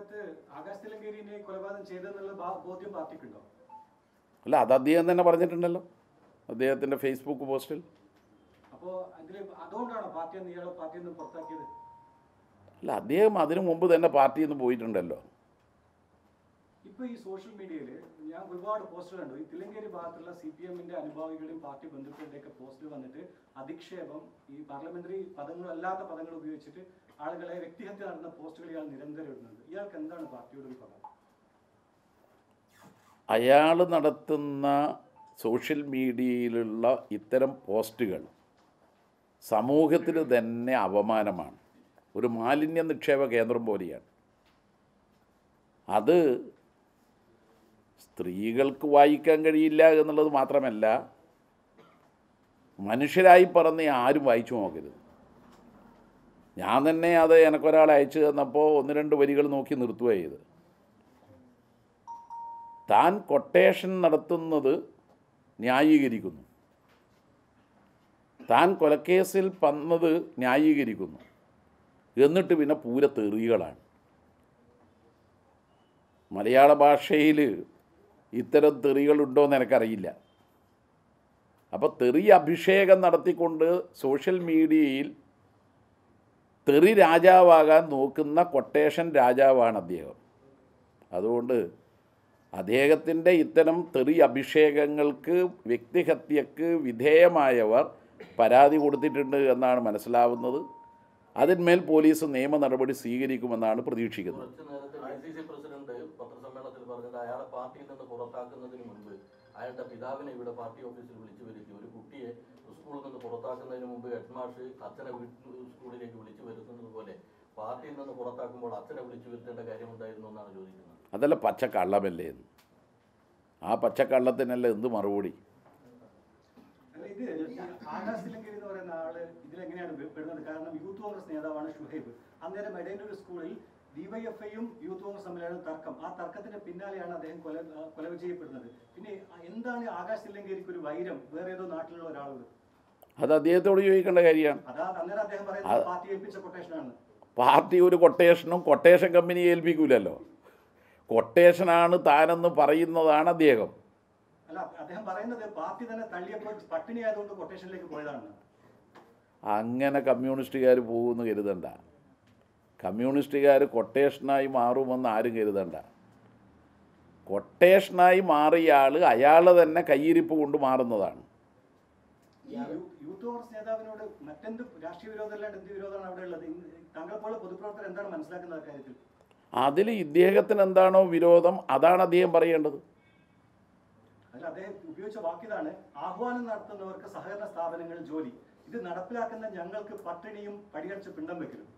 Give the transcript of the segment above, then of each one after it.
ഇതിനകത്ത് ആകാശ് തിലങ്കേരിനെ കൊലപാതകം ചെയ്തെന്നുള്ള ബാ- ബോധ്യം പാർട്ടിക്കുണ്ടോ അല്ല അത് അദ്ദേഹം തന്നെ പറഞ്ഞിട്ടുണ്ടല്ലോ അദ്ദേഹത്തിൻ്റെ ഫേസ്ബുക്ക് പോസ്റ്റിൽ അപ്പോ അതിൽ അതുകൊണ്ടാണോ പാർട്ടി എന്ന് ഇയാളെ പാർട്ടിയിൽ നിന്ന് പുറത്താക്കിയത് അല്ല അദ്ദേഹം അതിനു മുമ്പ് തന്നെ പാർട്ടിയിൽ നിന്ന് പോയിട്ടുണ്ടല്ലോ ഇപ്പൊ ഈ സോഷ്യൽ മീഡിയയിൽ ഞാൻ ഒരുപാട് പോസ്റ്റർ കണ്ടു ഈ തിലങ്കേരി ഭാഗത്തുള്ള സി പി എമ്മിന്റെ അനുഭാവികളുടെയും പാർട്ടി ബന്ധുക്കളുടെ ഒക്കെ പോസ്റ്റർ വന്നിട്ട് അധിക്ഷേപം ഈ പാർലമെന്ററി പദങ്ങൾ അല്ലാത്ത പദങ്ങൾ ഉപയോഗിച്ചിട്ട് ആളുകളെ വ്യക്തിഹത്യ നടന്ന പോസ്റ്റുകൾ ഇയാൾ നിരന്തരം ഇടുന്നുണ്ട് ഇയാൾക്ക് എന്താണ് പാർട്ടിയോട് ഒരു പദം അയാൾ നടത്തുന്ന സോഷ്യൽ മീഡിയയിലുള്ള ഇത്തരം പോസ്റ്റുകൾ സമൂഹത്തിന് തന്നെ അപമാനമാണ് ഒരു മാലിന്യ നിക്ഷേപ കേന്ദ്രം പോലെയാണ് അത് സ്ത്രീകൾക്ക് വായിക്കാൻ കഴിയില്ല എന്നുള്ളത് മാത്രമല്ല മനുഷ്യരായി പറഞ്ഞ് ആരും വായിച്ചു നോക്കരുത് ഞാൻ തന്നെ അത് എനക്കൊരാൾ അയച്ചു തന്നപ്പോൾ ഒന്ന് രണ്ട് വരികൾ നോക്കി നിർത്തുക ചെയ്ത് താൻ കൊട്ടേഷൻ നടത്തുന്നത് ന്യായീകരിക്കുന്നു താൻ കൊലക്കേസിൽ വന്നത് ന്യായീകരിക്കുന്നു എന്നിട്ട് പിന്നെ പൂര തെറികളാണ് മലയാള ഭാഷയിൽ ഇത്തരം തെറികളുണ്ടോ എന്ന് എനിക്കറിയില്ല അപ്പോൾ തെറി അഭിഷേകം നടത്തിക്കൊണ്ട് സോഷ്യൽ മീഡിയയിൽ തെറി രാജാവാകാൻ നോക്കുന്ന കൊട്ടേഷൻ രാജാവാണ് അദ്ദേഹം അതുകൊണ്ട് അദ്ദേഹത്തിൻ്റെ ഇത്തരം തെറി അഭിഷേകങ്ങൾക്ക് വ്യക്തിഹത്യക്ക് വിധേയമായവർ പരാതി കൊടുത്തിട്ടുണ്ട് എന്നാണ് മനസ്സിലാവുന്നത് അതിന്മേൽ പോലീസ് നിയമ നടപടി സ്വീകരിക്കുമെന്നാണ് പ്രതീക്ഷിക്കുന്നത് കുറച്ച് നേരത്തെ ഡി സി സി പ്രസിഡന്റ് പത്രസമ്മേളനത്തിൽ പറഞ്ഞത് അയാളെ പാർട്ടിയിൽ നിന്ന് പുറത്താക്കുന്നതിന് മുൻപ് അയാളുടെ പിതാവിനെ ഇവിടെ പാർട്ടി ഓഫീസിൽ വിളിച്ചു വരുത്തി ഒരു കുട്ടിയെ സ്കൂളിൽ നിന്ന് പുറത്താക്കുന്നതിന് മുമ്പ് ഹെഡ് മാഷ് അച്ഛനെ വീട്ടിൽ സ്കൂളിലേക്ക് വിളിച്ചു വരുത്തുന്നത് പോലെ പാർട്ടിയിൽ നിന്ന് പുറത്താക്കുമ്പോൾ അച്ഛനെ വിളിച്ചു വരുത്തേണ്ട കാര്യമുണ്ടായിരുന്നു എന്നാണ് ചോദിക്കുന്നത് അതല്ല പച്ചക്കള്ളമല്ലേ എന്ന് ആ പച്ചക്കള്ളത്തിനല്ല എന്ത് മറുപടി അല്ല ഇത് ഈ ആകാശ് തിലങ്കേരി എന്ന് പറയുന്ന ആള് ഇതിലെങ്ങനെയാണ് പെ- പെടുന്നത് കാരണം യൂത്ത് കോൺഗ്രസ് നേതാവാണ് ഷുഹൈബ് അന്നേരം എടയന്നൂർ സ്കൂളിൽ ഡിവൈഎഫ്ഐയും യൂത്ത് കോൺഗ്രസ് തമ്മിലാണ് തർക്കം ആ തർക്കത്തിന്റെ പിന്നാലെയാണ് അദ്ദേഹം കൊല ആ, കൊല ചെയ്യപ്പെടുന്നത് പിന്നെ ആ എന്താണ് ഈ ആകാശ് തിലങ്കേരിക്ക് ഒരു വൈരം വേറെ ഏതോ നാട്ടിലുള്ള ഒരാളോട് അത് അദ്ദേഹത്തോട് ചോദിക്കേണ്ട കാര്യമാണ് അതാ അന്നേരം അദ്ദേഹം പറയുന്നത് പാർട്ടി ഏൽപ്പിച്ച കൊട്ടേഷനാണ് പാർട്ടി ഒരു കൊട്ടേഷനും കൊട്ടേഷൻ കമ്പനി ഏൽപ്പിക്കൂലല്ലോ കൊട്ടേഷനാണ് താനെന്ന് പറയുന്നതാണ് അദ്ദേഹം അല്ല അദ്ദേഹം പറയുന്നത് പാർട്ടി തന്നെ തള്ളിയപ്പോൾ പട്ടിണി ആയതുകൊണ്ട് കൊട്ടേഷനിലേക്ക് പോയതാണ് അങ്ങനെ കമ്മ്യൂണിസ്റ്റുകാർ പോകുമെന്ന് കരുതണ്ട കമ്മ്യൂണിസ്റ്റുകാർ കൊട്ടേഷനായി മാറുമെന്ന് ആരും കരുതണ്ട കൊട്ടേഷനായി മാറിയ ആൾ അയാൾ തന്നെ കയ്യിരിപ്പ് കൊണ്ട് മാറുന്നതാണ് ഈ യൂ- യൂത്ത് കോൺഗ്രസ് നേതാവിനോട് മറ്റെന്ത് രാഷ്ട്രീയ വിരോധം അല്ലാണ്ട് എന്ത് വിരോധമാണ് അവിടെ ഉള്ളത് ഇന്ന് താങ്കൾ പോലെ പൊതുപ്രവർത്തകർ എന്താണ് മനസ്സിലാക്കുന്നത് ആ കാര്യത്തിൽ അതിൽ ഇദ്ദേഹത്തിന് എന്താണോ വിരോധം അതാണ് അദ്ദേഹം പറയേണ്ടത് അതിൽ അദ്ദേഹം ഉപയോഗിച്ച വാക്കിതാണ് ആഹ്വാനം നടത്തുന്നവർക്ക് സഹകരണ സ്ഥാപനങ്ങളിൽ ജോലി ഇത് നടപ്പിലാക്കുന്ന ഞങ്ങൾക്ക് പട്ടിണിയും പടിയടച്ച് പിണ്ടം വെക്കലും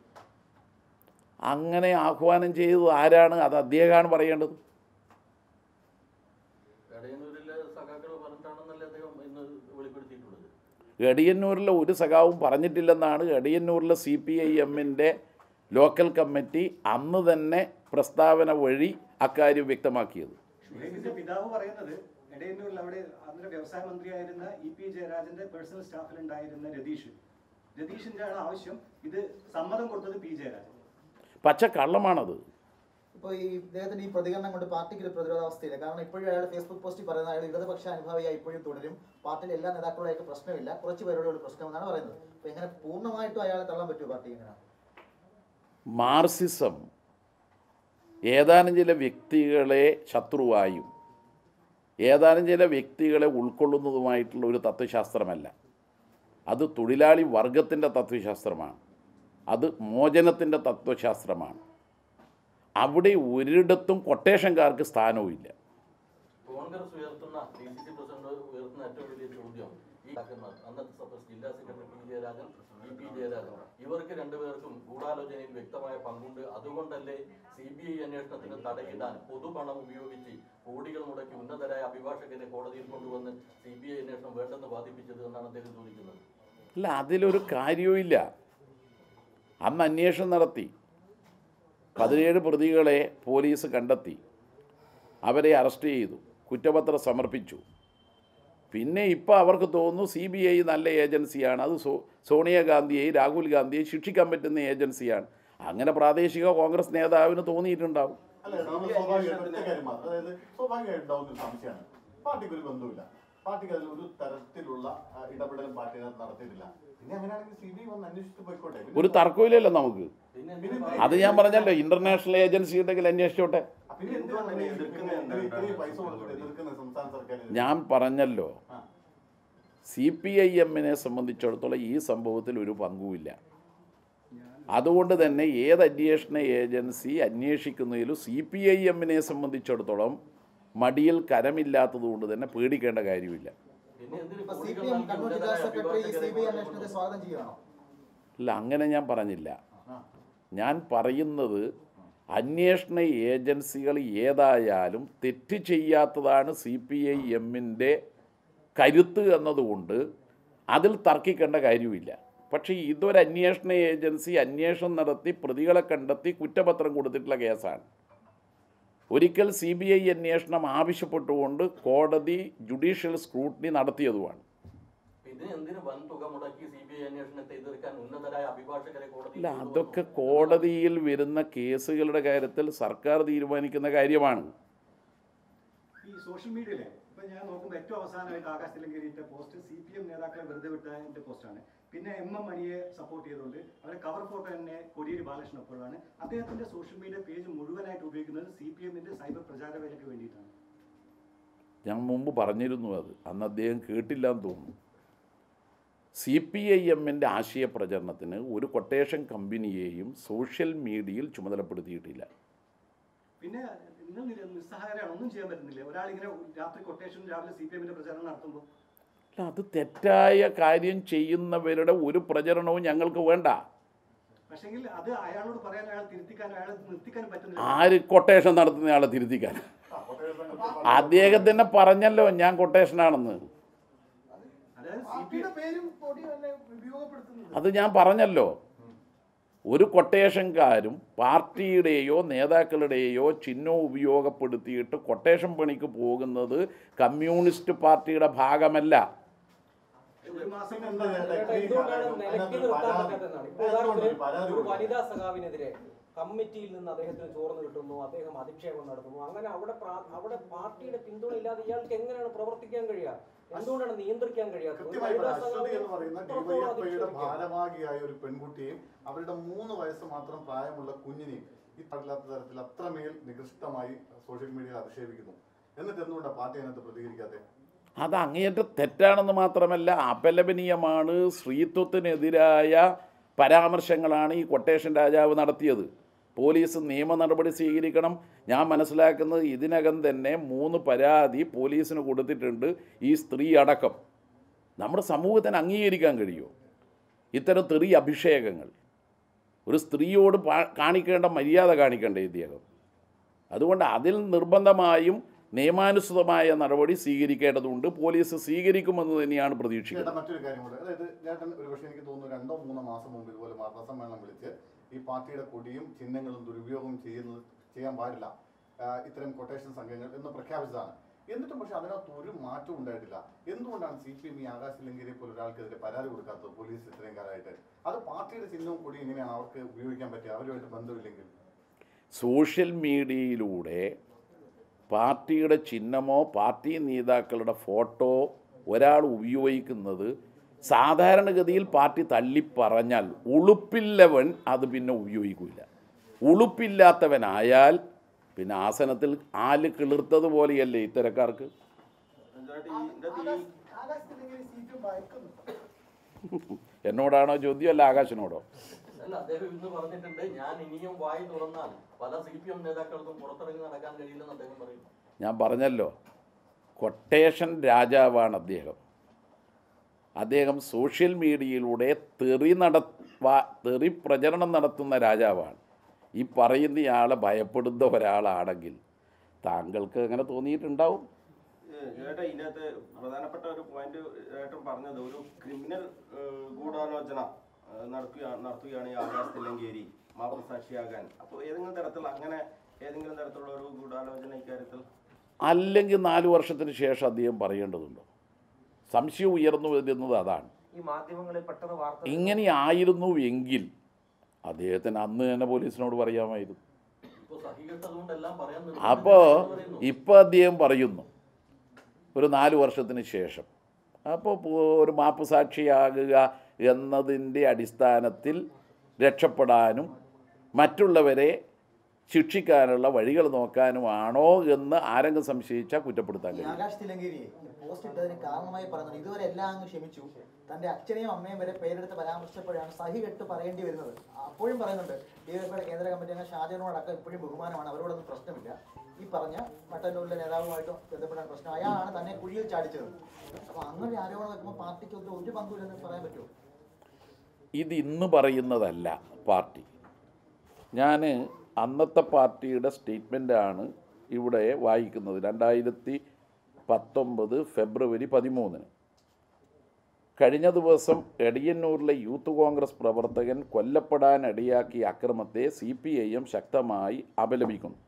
അങ്ങനെ ആഹ്വാനം ചെയ്തത് ആരാണ് അത് അദ്ദേഹമാണ് പറയേണ്ടത് എടയന്നൂരിലെ സഖാക്കൾ പറഞ്ഞിട്ടാണെന്നല്ലേ അദ്ദേഹം ഇന്ന് വെളിപ്പെടുത്തിയിട്ടുള്ളത് എടിയന്നൂരിലെ ഒരു സഖാവും പറഞ്ഞിട്ടില്ലെന്നാണ് എടിയന്നൂരിലെ സി പി ഐ എമ്മിൻ്റെ ലോക്കൽ കമ്മിറ്റി അന്ന് തന്നെ പ്രസ്താവന വഴി അക്കാര്യം വ്യക്തമാക്കിയത് ഷുഹൈബിന്റെ പിതാവ് പറയുന്നത് എടയന്നൂരിൽ അവിടെ അന്നേരം വ്യവസായ മന്ത്രിയായിരുന്ന ഇ പി ജയരാജന്റെ പേഴ്സണൽ സ്റ്റാഫിൽ ഉണ്ടായിരുന്ന രതീഷ് രതീഷിന്റെ ആണ് ആവശ്യം ഇത് സമ്മതം കൊടുത്തത് പി ജയരാജൻ പച്ച കള്ളമാണത് ഇപ്പോൾ ഈ ഇദ്ദേഹത്തിന്റെ ഈ പ്രതികരണം കൊണ്ട് പാർട്ടിക്ക് ഒരു പ്രതിരോധാവസ്ഥയില്ല കാരണം ഇപ്പോഴും അയാൾ ഫേസ്ബുക്ക് പോസ്റ്റിൽ പറയുന്ന അയാൾ ഇടതുപക്ഷ അനുഭാവിയായി ഇപ്പോഴും തുടരും പാർട്ടിയിലെ എല്ലാ നേതാക്കളായിട്ട് പ്രശ്നമില്ല കുറച്ച് പേരോട് ഒരു പ്രശ്നമെന്നാണ് പറയുന്നത് അപ്പോൾ എങ്ങനെ പൂർണ്ണമായിട്ടും അയാളെ തള്ളാൻ പറ്റുമോ പാർട്ടി എങ്ങനെയാണ് മാർസിസം ഏതാനും ചില വ്യക്തികളെ ശത്രുവായും ഏതാനും ചില വ്യക്തികളെ ഉൾക്കൊള്ളുന്നതുമായിട്ടുള്ള ഒരു തത്വശാസ്ത്രമല്ല അത് തൊഴിലാളി വർഗത്തിൻ്റെ തത്വശാസ്ത്രമാണ് അത് മോചനത്തിൻ്റെ തത്വശാസ്ത്രമാണ് അവിടെ ഒരിടത്തും കൊട്ടേഷൻകാർക്ക് സ്ഥാനവുമില്ല കോൺഗ്രസ് ഉയർത്തുന്ന ഡി സി സി പ്രസിഡന്റ് ഉയർത്തുന്ന ഏറ്റവും വലിയ ചോദ്യം ഈ ആക്കുന്ന അന്നത്തെ സഭ ജില്ലാ secretary P Jayarajan E P Jayarajan ഇവർക്ക് രണ്ടുപേർക്കും ഗൂഢാലോചനയിൽ വ്യക്തമായ പങ്കുണ്ട് അതുകൊണ്ടല്ലേ സി ബി ഐ അന്വേഷണത്തിന് തടയിടാൻ പൊതുപണം ഉപയോഗിച്ച് കോടികൾ മുടക്കി ഉന്നതരായ അഭിഭാഷകരെ കോടതിയിൽ കൊണ്ടുവന്ന് സി ബി ഐ അന്വേഷണം വേണ്ടെന്ന് വാദിപ്പിച്ചത് എന്നാണ് അദ്ദേഹം ചോദിക്കുന്നത് അല്ല അതിലൊരു കാര്യവുമില്ല അന്ന് അന്വേഷണം നടത്തി പതിനേഴ് പ്രതികളെ പോലീസ് കണ്ടെത്തി അവരെ അറസ്റ്റ് ചെയ്തു കുറ്റപത്രം സമർപ്പിച്ചു പിന്നെ ഇപ്പോൾ അവർക്ക് തോന്നുന്നു സി ബി ഐ നല്ല ഏജൻസിയാണ് അത് സോ സോണിയാഗാന്ധിയെ രാഹുൽ ഗാന്ധിയെ ശിക്ഷിക്കാൻ പറ്റുന്ന ഏജൻസിയാണ് അങ്ങനെ പ്രാദേശിക കോൺഗ്രസ് നേതാവിന് തോന്നിയിട്ടുണ്ടാവും അല്ല നമ്മൾ സ്വാഭാവികമായിട്ടും ഒറ്റ കാര്യം മാത്രം അതായത് സ്വാഭാവികമായിട്ട് ഉണ്ടാവുന്ന ഒരു സംശയമാണ് പാർട്ടിക്ക് ഒരു ബന്ധവുമില്ല പാർട്ടിക്ക് അതിൽ ഒരു തരത്തിലുള്ള ആ, ഇടപെടലും പാർട്ടി അതിനകത്ത് നടത്തിയിട്ടില്ല പിന്നെ അങ്ങനെയാണെങ്കിൽ സി ബി വന്ന് അന്വേഷിച്ചിട്ട് പോയിക്കോട്ടെ പിന്നെ ഒരു തർക്കമില്ലല്ലോ നമുക്ക് പിന്നെ പിന്നെ എന്തിനാ അത് ഞാൻ പറഞ്ഞല്ലോ ഇന്റർനാഷണൽ ഏജൻസി ഉണ്ടെങ്കിൽ അന്വേഷിച്ചോട്ടെ പിന്നെ എന്തിനാണ് ഈ ഇത്രയും ഇത്രയും പൈസ കൊടുത്തിട്ട് എതിർക്കുന്ന സംസ്ഥാന സർക്കാർ ഞാൻ പറഞ്ഞല്ലോ ആ. സി പി ഐ എമ്മിനെ സംബന്ധിച്ചിടത്തോളം ഈ സംഭവത്തിൽ ഒരു പങ്കുമില്ല അതുകൊണ്ട് തന്നെ ഏത് അന്വേഷണ ഏജൻസി അന്വേഷിക്കുന്നതിലും സി പി ഐ എമ്മിനെ സംബന്ധിച്ചിടത്തോളം മടിയിൽ കരമില്ലാത്തത് കൊണ്ട് തന്നെ പേടിക്കേണ്ട കാര്യമില്ല പിന്നെ എന്തിന് ഇപ്പൊ സി കോടികൾ പി എം നൽകി കണ്ണൂർ ജില്ലാ ഉന്നതരായ സെക്രട്ടറി സി ബി ഐ അഭിഭാഷകരെ അന്വേഷണത്തെ സ്വാഗതം ചെയ്യുകയാണോ അല്ല അങ്ങനെ ഞാൻ പറഞ്ഞില്ല ആ. ഞാൻ പറയുന്നത് അന്വേഷണ ഏജൻസികൾ ഏതായാലും തെറ്റ് ചെയ്യാത്തതാണ് സി പി ഐ എമ്മിൻ്റെ കരുത്ത് എന്നതുകൊണ്ട് അതിൽ തർക്കിക്കേണ്ട കാര്യമില്ല പക്ഷേ ഇതൊരു അന്വേഷണ ഏജൻസി അന്വേഷണം നടത്തി പ്രതികളെ കണ്ടെത്തി കുറ്റപത്രം കൊടുത്തിട്ടുള്ള കേസാണ് ഒരിക്കൽ സി ബി ഐ അന്വേഷണം ആവശ്യപ്പെട്ടുകൊണ്ട് കോടതി ജുഡീഷ്യൽ സ്ക്രൂട്ടിനി നടത്തിയതുമാണ് പിന്നെ എന്തിന് വൻ തുക മുടക്കി സി ബി ഐ അന്വേഷണത്തെ എതിർക്കാൻ ഉന്നതരായ അഭിഭാഷകരെ കോടതി അല്ല അതൊക്കെ കോടതിയിൽ വരുന്ന കേസുകളുടെ കാര്യത്തിൽ സർക്കാർ തീരുമാനിക്കുന്ന കാര്യമാണ് ഈ സോഷ്യൽ മീഡിയയിലെ ഇപ്പൊ ഞാൻ നോക്കുമ്പോൾ ഏറ്റവും അവസാനമായിട്ട് ആകാശ് തിലങ്കരിയുടെ പോസ്റ്റ് സി പി എം നേതാക്കളെ വെറുതെ വിട്ടതിന്റെ പോസ്റ്റാണ് പിന്നെ എം എം മണിയെ സപ്പോർട്ട് ചെയ്തുകൊണ്ട് അവരെ കവർ ഫോട്ടോ തന്നെ കോടിയേരി ബാലകൃഷ്ണൻ ഒപ്പമാണ് അദ്ദേഹത്തിന്റെ സോഷ്യൽ മീഡിയ പേജ് മുഴുവനായിട്ട് ഉപയോഗിക്കുന്നത് സി പി എമ്മിന്റെ സൈബർ പ്രചാരവേലയ്ക്ക് വേണ്ടിയിട്ടാണ് ഞാൻ മുമ്പ് പറഞ്ഞിരുന്നു അത് അന്ന് അദ്ദേഹം കേട്ടില്ല എന്ന് തോന്നുന്നു സി പി ഐ എമ്മിൻ്റെ ആശയ പ്രചരണത്തിന് ഒരു കൊട്ടേഷൻ കമ്പനിയെയും സോഷ്യൽ മീഡിയയിൽ ചുമതലപ്പെടുത്തിയിട്ടില്ല പിന്നെ നിങ്ങൾ നിര- നിസ്സഹായരാണ് ഒന്നും ചെയ്യാൻ പറ്റുന്നില്ല ഒരാൾ ഇങ്ങനെ രാത്രി കൊട്ടേഷൻ രാവിലെ സി പി എമ്മിന്റെ പ്രചാരണം നടത്തുമ്പോൾ അല്ല അത് തെറ്റായ കാര്യം ചെയ്യുന്നവരുടെ ഒരു പ്രചരണവും ഞങ്ങൾക്ക് വേണ്ട പക്ഷെങ്കിൽ അത് അയാളോട് പറയാൻ അയാൾ തിരുത്തിക്കാൻ അയാൾ നിർത്തിക്കാനും പറ്റുന്നില്ല ആര് കൊട്ടേഷൻ നടത്തുന്നയാളെ തിരുത്തിക്കാൻ ആ, കോട്ടയം സംഘത്തിൽ അദ്ദേഹം തന്നെ പറഞ്ഞല്ലോ ഞാൻ കൊട്ടേഷനാണെന്ന് അതായത് സി പി പാർട്ടിയുടെ പേരും കൊടിയും അല്ലേ ഉപയോഗപ്പെടുത്തുന്നത് അത് ഞാൻ പറഞ്ഞല്ലോ ഒരു കൊട്ടേഷൻകാരും പാർട്ടിയുടെയോ നേതാക്കളുടെയോ ചിഹ്നം ഉപയോഗപ്പെടുത്തിയിട്ട് കൊട്ടേഷൻ പണിക്ക് പോകുന്നത് കമ്മ്യൂണിസ്റ്റ് പാർട്ടിയുടെ ഭാഗമല്ല ഒരു മാസം പിന്നെ മുമ്പ് എന്താ ചേട്ടാ, ഇത്രയും എന്തുകൊണ്ടാണ് കാലം നിലയ്ക്ക് അതിനകത്ത് നിർത്താൻ പരാതി- പറ്റാത്തതെന്നാണ് ഇപ്പൊ എന്തുകൊണ്ട് ഉദാഹരണത്തിന് പരാതി ഒരു കൊടുക്കുന്നത്? വനിതാ സഖാവിനെതിരെ കമ്മിറ്റിയിൽ നിന്ന് അദ്ദേഹത്തിന് ചോർന്ന് കിട്ടുന്നു അദ്ദേഹം അധിക്ഷേപം നടത്തുന്നു അങ്ങനെ അവിടെ പ്രാ- അവിടെ പാർട്ടിയുടെ പിന്തുണ ഇല്ലാതെ ഇയാൾക്ക് എങ്ങനെയാണ് പ്രവർത്തിക്കാൻ കഴിയുക എന്തുകൊണ്ടാണ് നിയന്ത്രിക്കാൻ കഴിയാത്തത് ഒരു കൃത്യമായി വനിതാ അശ്വതി സഖാവിനെ എന്ന് പറയുന്ന എത്രത്തോളം ഡിവൈഎഫ്ഐയുടെ അധിക്ഷേപിക്കാം? ഭാരവാഹിയായ ഒരു പെൺകുട്ടിയെയും അവരുടെ മൂന്ന് വയസ്സ് മാത്രം പ്രായമുള്ള കുഞ്ഞിനെയും ഈ പാടില്ലാത്ത തരത്തിൽ അത്രമേൽ നികൃഷ്ടമായി സോഷ്യൽ മീഡിയയിൽ അധിക്ഷേപിക്കുന്നു എന്നിട്ട് എന്തുകൊണ്ടാണ് പാർട്ടി അതിനകത്ത് പ്രതികരിക്കാത്തത് അത് അങ്ങേയറ്റം തെറ്റാണെന്ന് മാത്രമല്ല അപലപനീയമാണ് സ്ത്രീത്വത്തിനെതിരായ പരാമർശങ്ങളാണ് ഈ കൊട്ടേഷൻ രാജാവ് നടത്തിയത് പോലീസ് നിയമ നടപടി സ്വീകരിക്കണം ഞാൻ മനസ്സിലാക്കുന്നത് ഇതിനകം തന്നെ മൂന്ന് പരാതി പോലീസിന് കൊടുത്തിട്ടുണ്ട് ഈ സ്ത്രീ അടക്കം നമ്മുടെ സമൂഹത്തിന് അംഗീകരിക്കാൻ കഴിയുമോ ഇത്തരം തെറി അഭിഷേകങ്ങൾ ഒരു സ്ത്രീയോട് പാ- കാണിക്കേണ്ട മര്യാദ കാണിക്കേണ്ട ഇദ്ദേഹം അതുകൊണ്ട് അതിൽ നിർബന്ധമായും നിയമാനുസൃതമായ നടപടി സ്വീകരിക്കേണ്ടതുണ്ട് പോലീസ് സ്വീകരിക്കുമെന്ന് തന്നെയാണ് ചേട്ടാ പ്രതീക്ഷിക്കുന്നത് മറ്റൊരു കാര്യം കൂടെ അതായത് ചേട്ടൻ ഒരു പക്ഷേ എനിക്ക് തോന്നുന്നു രണ്ടോ മൂന്നോ മാസം മുമ്പ് ഇതുപോലെ വാർത്താ സമ്മേളനം വിളിച്ച് ഈ പാർട്ടിയുടെ കൊടിയും ചിഹ്നങ്ങളും ദുരുപയോഗം ചെയ്യുന്നത് ചെയ്യാൻ പാടില്ല ആ, ഇത്തരം കൊട്ടേഷൻ സംഘങ്ങൾ എന്ന് പ്രഖ്യാപിച്ചതാണ് എന്നിട്ടും പക്ഷെ അതിനകത്ത് ഒരു മാറ്റവും ഉണ്ടായിട്ടില്ല എന്തുകൊണ്ടാണ് സി പി എം ഈ ആകാശ് ലങ്കേരിയെ പോലെ ഒരാൾക്കെതിരെ പരാതി കൊടുക്കാത്തത് പോലീസ് ഇത്രയും കാലമായിട്ട് അത് പാർട്ടിയുടെ ചിഹ്നവും കൊടിയും എങ്ങനെയാണ് അവർക്ക് ഉപയോഗിക്കാൻ പറ്റുക അവരുമായിട്ട് ബന്ധമില്ലെങ്കിൽ സോഷ്യൽ മീഡിയയിലൂടെ പാർട്ടിയുടെ ചിഹ്നമോ പാർട്ടി നേതാക്കളുടെ ഫോട്ടോ ഒരാൾ ഉപയോഗിക്കുന്നത് സാധാരണഗതിയിൽ പാർട്ടി തള്ളിപ്പറഞ്ഞാൽ ഉളുപ്പില്ലവൻ അത് പിന്നെ ഉപയോഗിക്കില്ല ഉളുപ്പില്ലാത്തവനായാൽ പിന്നെ ആസനത്തിൽ ആല് കിളിർത്തതുപോലെയല്ലേ ഇത്തരക്കാർക്ക് ആകാശ് ആകാശ് തിലങ്കരി സീറ്റ് ഭയക്കുന്നു എന്നോടാണോ ചോദ്യം അല്ല ആകാശിനോടോ അല്ല അദ്ദേഹം ഇന്ന് പറഞ്ഞിട്ടുണ്ട് ഞാൻ ഇനിയും വായി തുറന്നാൽ പല സി പി എം നേതാക്കൾക്കും പുറത്തിറങ്ങി നടക്കാൻ കഴിയില്ലെന്ന് അദ്ദേഹം പറയുന്നു ഞാൻ പറഞ്ഞല്ലോ കൊട്ടേഷൻ രാജാവാണ് അദ്ദേഹം അദ്ദേഹം സോഷ്യൽ മീഡിയയിലൂടെ തെറി നട വാ- തെറി പ്രചരണം നടത്തുന്ന രാജാവാണ് ഈ പറയുന്നയാളെ ഭയപ്പെടുന്ന ഒരാളാണെങ്കിൽ താങ്കൾക്ക് അങ്ങനെ തോന്നിയിട്ടുണ്ടാവും ചേട്ടാ ഇതിനകത്ത് പ്രധാനപ്പെട്ട ഒരു പോയിന്റ് ഏട്ടൻ പറഞ്ഞത് ഒരു ക്രിമിനൽ ഏഹ്, ഗൂഢാലോചന ഏഹ്, നടക്കുക നടത്തുകയാണ് ഈ ആകാശ് തില്ലങ്കേരി മാപ്പസാക്ഷിയാകാൻ അപ്പോൾ ഏതെങ്കിലും തരത്തിൽ അങ്ങനെ ഏതെങ്കിലും തരത്തിലുള്ള ഒരു ഗൂഢാലോചന ഇക്കാര്യത്തിൽ അല്ലെങ്കിൽ നാല് വർഷത്തിന് ശേഷം അദ്ദേഹം പറയേണ്ടതുണ്ടോ സംശയം ഉയർന്നു വരുന്നത് അതാണ് ഈ മാധ്യമങ്ങളിൽ പെട്ടെന്ന് വാർത്ത ഇങ്ങനെയായിരുന്നു എങ്കിൽ അദ്ദേഹത്തിന് അന്ന് തന്നെ പോലീസിനോട് പറയാമായിരുന്നു ഇപ്പൊ സഹികെട്ടതുകൊണ്ട് എല്ലാം പറയാൻ നിർബന്ധിതനാണെന്ന് അപ്പോൾ പറയുന്നു. ഇപ്പോൾ അദ്ദേഹം പറയുന്നു ഒരു നാല് വർഷത്തിന് ശേഷം അപ്പോൾ ഒരു മാപ്പ് സാക്ഷിയാകുക എന്നതിൻ്റെ അടിസ്ഥാനത്തിൽ രക്ഷപ്പെടാനും മറ്റുള്ളവരെ ശിക്ഷിക്കാനുള്ള വഴികൾ നോക്കാനുമാണോ എന്ന് ആരെങ്കിലും സംശയിച്ചാൽ കുറ്റപ്പെടുത്താൻ ഈ കഴിയും ആകാശ് തിലങ്കേരി പോസ്റ്റ് ഇട്ടതിന് കാരണമായി പറയുന്നത് ഇതുവരെ എല്ലാം അങ്ങ് ക്ഷമിച്ചു തന്റെ അച്ഛനെയും അമ്മയും വരെ പേരെടുത്ത് പരാമർശിച്ചപ്പോഴാണ് സഹി കെട്ട് പറയേണ്ടി വരുന്നത് അപ്പോഴും പറയുന്നുണ്ട് ഡിവൈഎഫ്ഐയുടെ കേന്ദ്ര കമ്മിറ്റി അംഗം ഷാജനോടക്കം ഇപ്പോഴും ബഹുമാനമാണ് അവരോടൊന്നും പ്രശ്നമില്ല ഈ പറഞ്ഞ മട്ടന്നൂരിലെ നേതാവുമായിട്ട് ബന്ധപ്പെടാൻ പ്രശ്നം അയാളാണ് തന്നെ കുഴിയിൽ ചാടിച്ചത് അപ്പൊ അങ്ങനെ ഒരു ആരോപണം വെക്കുമ്പോൾ പാർട്ടിക്ക് ഒന്നും ഒരു പങ്കുമില്ലെന്ന് പറയാൻ പറ്റുമോ ഇത് ഇന്ന് പറയുന്നതല്ല പാർട്ടി ഞാൻ അന്നത്തെ പാർട്ടിയുടെ സ്റ്റേറ്റ്മെൻറ്റാണ് ഇവിടെ വായിക്കുന്നത് രണ്ടായിരത്തി പത്തൊമ്പത് ഫെബ്രുവരി പതിമൂന്നിന് കഴിഞ്ഞ ദിവസം എടിയന്നൂരിലെ യൂത്ത് കോൺഗ്രസ് പ്രവർത്തകൻ കൊല്ലപ്പെടാൻ ഇടയാക്കിയ അക്രമത്തെ സി പി ഐ എം ശക്തമായി അപലപിക്കുന്നു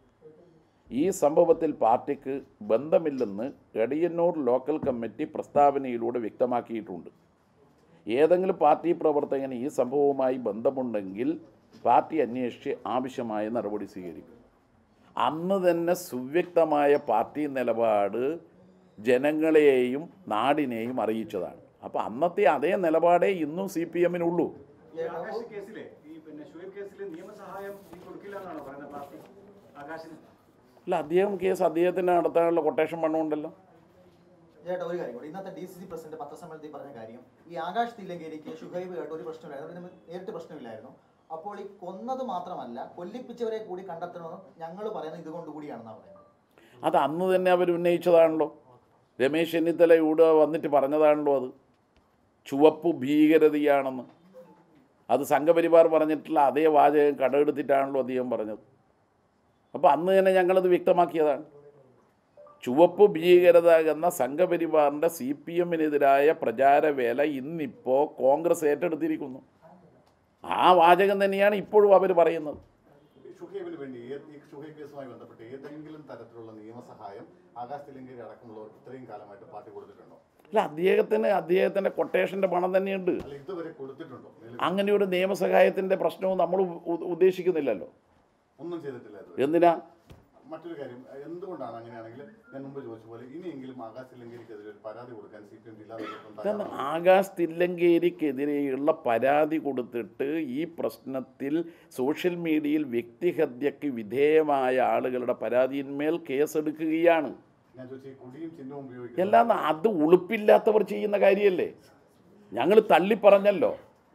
ഈ സംഭവത്തിൽ പാർട്ടിക്ക് ബന്ധമില്ലെന്ന് എടിയന്നൂർ ലോക്കൽ കമ്മിറ്റി പ്രസ്താവനയിലൂടെ വ്യക്തമാക്കിയിട്ടുണ്ട് ഏതെങ്കിലും പാർട്ടി പ്രവർത്തകന് ഈ സംഭവവുമായി ബന്ധമുണ്ടെങ്കിൽ പാർട്ടി അന്വേഷിച്ച് ആവശ്യമായ നടപടി സ്വീകരിക്കും അന്ന് തന്നെ സുവ്യക്തമായ പാർട്ടി നിലപാട് ജനങ്ങളെയും നാടിനെയും അറിയിച്ചതാണ് അപ്പോൾ അന്നത്തെ അതേ നിലപാടേ ഇന്നും സി പി എമ്മിനുള്ളൂ ഈ ആകാശ് കേസിലെ ഈ പിന്നെ ഷുഹൈബ് കേസിൽ നിയമസഹായം ഈ കൊടുക്കില്ല എന്നാണോ പറയുന്നത് പാർട്ടി ആകാശിന് അല്ല അദ്ദേഹം കേസ് അദ്ദേഹത്തിന് നടത്താനുള്ള കൊട്ടേഷൻ പണമുണ്ടല്ലോ ചേട്ടാ ഒരു കാര്യം കൂടി ഇന്നത്തെ ഡി സി സി പ്രസിഡന്റ് പത്രസമ്മേളനത്തിൽ പറഞ്ഞ കാര്യം ഈ ആകാശ് തില്ലങ്കേരിക്ക് ഷുഹൈബ് കേട്ട് ഒരു പ്രശ്നമില്ലായിരുന്നു അതിന് നേരിട്ട് പ്രശ്നമില്ലായിരുന്നു അപ്പോൾ ഈ കൊന്നത് മാത്രമല്ല കൊല്ലിപ്പിച്ചവരെ കൂടി കണ്ടെത്തണമെന്ന് ഞങ്ങൾ പറയുന്നത് ഇതുകൊണ്ട് കൂടിയാണെന്നാണ് പറയുന്നത് അത് അന്ന് തന്നെ അവർ ഉന്നയിച്ചതാണല്ലോ രമേശ് ചെന്നിത്തല ഇവിടെ വന്നിട്ട് പറഞ്ഞതാണല്ലോ അത് ചുവപ്പ് ഭീകരതയാണെന്ന് അത് സംഘപരിവാർ പറഞ്ഞിട്ടുള്ള അതേ വാചകം കടമെടുത്തിട്ടാണല്ലോ അദ്ദേഹം പറഞ്ഞത് അപ്പോൾ അന്ന് തന്നെ ഞങ്ങളത് വ്യക്തമാക്കിയതാണ് ചുവപ്പ് ഭീകരത എന്ന സംഘപരിവാറിൻ്റെ സി പി എമ്മിനെതിരായ പ്രചാരവേല ഇന്നിപ്പോൾ കോൺഗ്രസ് ഏറ്റെടുത്തിരിക്കുന്നു ആ വാചകം തന്നെയാണ് ഇപ്പോഴും അവർ പറയുന്നത് ഷുഹൈബിന് വേണ്ടി ഏത് ഈ ഷുഹൈബ് കേസുമായി ബന്ധപ്പെട്ട് ഏതെങ്കിലും തരത്തിലുള്ള നിയമസഹായം ആകാശ് തിലങ്കേരി അടക്കമുള്ളവർക്ക് ഇത്രയും കാലമായിട്ട് പാർട്ടി കൊടുത്തിട്ടുണ്ടോ അല്ല അദ്ദേഹത്തിന് അദ്ദേഹത്തിൻ്റെ കൊട്ടേഷൻ്റെ പണം തന്നെയുണ്ട് അല്ല ഇതുവരെ കൊടുത്തിട്ടുണ്ടോ നിലവിൽ അങ്ങനെ ഒരു നിയമസഹായത്തിൻ്റെ പ്രശ്നവും നമ്മൾ ഉ- ഉദ്ദേശിക്കുന്നില്ലല്ലോ ഒന്നും ചെയ്തിട്ടില്ല ഇതുവരെ എന്തിനാ മറ്റൊരു കാര്യം എന്തുകൊണ്ടാണ് അങ്ങനെയാണെങ്കിൽ ഞാൻ മുമ്പ് ചോദിച്ച പോലെ ഇനിയെങ്കിലും ആകാശ് തിലങ്കേരിക്കെതിരെ ഒരു പരാതി കൊടുക്കാൻ സി പി എം ജില്ലാ നേതൃത്വം ഇതെന്ന് തയ്യാറാണോ? ആകാശ് തില്ലങ്കേരിക്കെതിരെയുള്ള പരാതി കൊടുത്തിട്ട് ഈ പ്രശ്നത്തിൽ സോഷ്യൽ മീഡിയയിൽ വ്യക്തിഹത്യക്ക് വിധേയമായ ആളുകളുടെ പരാതിയിന്മേൽ കേസെടുക്കുകയാണ് ഞാൻ ചോദിച്ചു ഈ കുടിയും ചിഹ്നവും ഉപയോഗിക്കുന്നത് എല്ലാം അത് ഉളുപ്പില്ലാത്തവർ ചെയ്യുന്ന കാര്യമല്ലേ ഞങ്ങൾ തള്ളിപ്പറഞ്ഞല്ലോ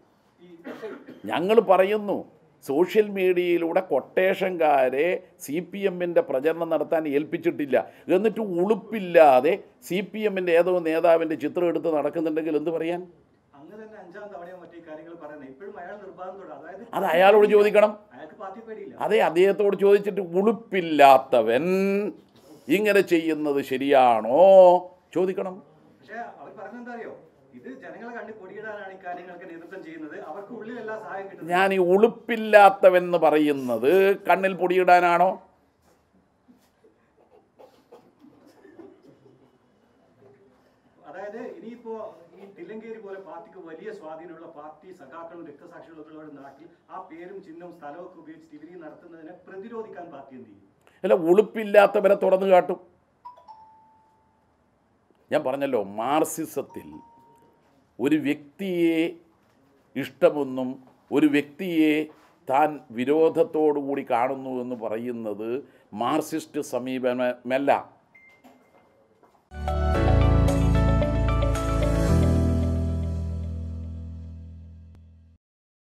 ഞങ്ങൾ പറയുന്നു സോഷ്യൽ മീഡിയയിലൂടെ കൊട്ടേഷൻകാരെ സി പി എമ്മിൻ്റെ പ്രചരണം നടത്താൻ ഏൽപ്പിച്ചിട്ടില്ല എന്നിട്ട് ഉളുപ്പില്ലാതെ സി പി എമ്മിൻ്റെ ഏതോ നേതാവിൻ്റെ ചിത്രം എടുത്ത് നടക്കുന്നുണ്ടെങ്കിൽ എന്ത് പറയാൻ അങ്ങ് തന്നെ അഞ്ചാം തവണയോ മറ്റേ കാര്യങ്ങൾ പറയുന്നത് ഇപ്പോഴും അയാൾ നിർബാധത്തോടെ അതായത് അത് അയാളോട് ചോദിക്കണം അയാൾക്ക് പാർട്ടി പേടിയില്ല അതേ അദ്ദേഹത്തോട് ചോദിച്ചിട്ട് ഉളുപ്പില്ലാത്തവൻ ഇങ്ങനെ ചെയ്യുന്നത് ശരിയാണോ ചോദിക്കണം പക്ഷേ അവർ പറഞ്ഞെന്താ അറിയോ ഇത് ജനങ്ങളെ കണ്ണിൽ പൊടിയിടാനാണ് ഈ കാര്യങ്ങൾക്ക് നേതൃത്വം ചെയ്യുന്നത് അവർക്ക് ഉള്ളിൽ എല്ലാ സഹായം കിട്ടുന്നത് ഞാൻ ഈ ഉളുപ്പില്ലാത്തവെന്ന് പറയുന്നത് കണ്ണിൽ പൊടിയിടാനാണോ അതായത് ഇനിയിപ്പോ ഈ തില്ലങ്കേരി പോലെ പാർട്ടിക്ക് വലിയ സ്വാധീനമുള്ള പാർട്ടി സഖാക്കളും രക്തസാക്ഷികളും ഒക്കെ ഉള്ള ഒരു നാട്ടിൽ ആ പേരും ചിഹ്നവും സ്ഥലവും ഒക്കെ ഉപയോഗിച്ച് ഇവരി നടത്തുന്നതിനെ പ്രതിരോധിക്കാൻ പാർട്ടി എന്ത് ചെയ്യും അല്ല ഉളുപ്പില്ലാത്തവരെ തുറന്നു കാട്ടും ഞാൻ പറഞ്ഞല്ലോ മാർസിസത്തിൽ ഒരു വ്യക്തിയെ ഇഷ്ടമെന്നും ഒരു വ്യക്തിയെ താൻ വിരോധത്തോടു കൂടി കാണുന്നു എന്ന് പറയുന്നത് മാർസിസ്റ്റ് സമീപനമല്ല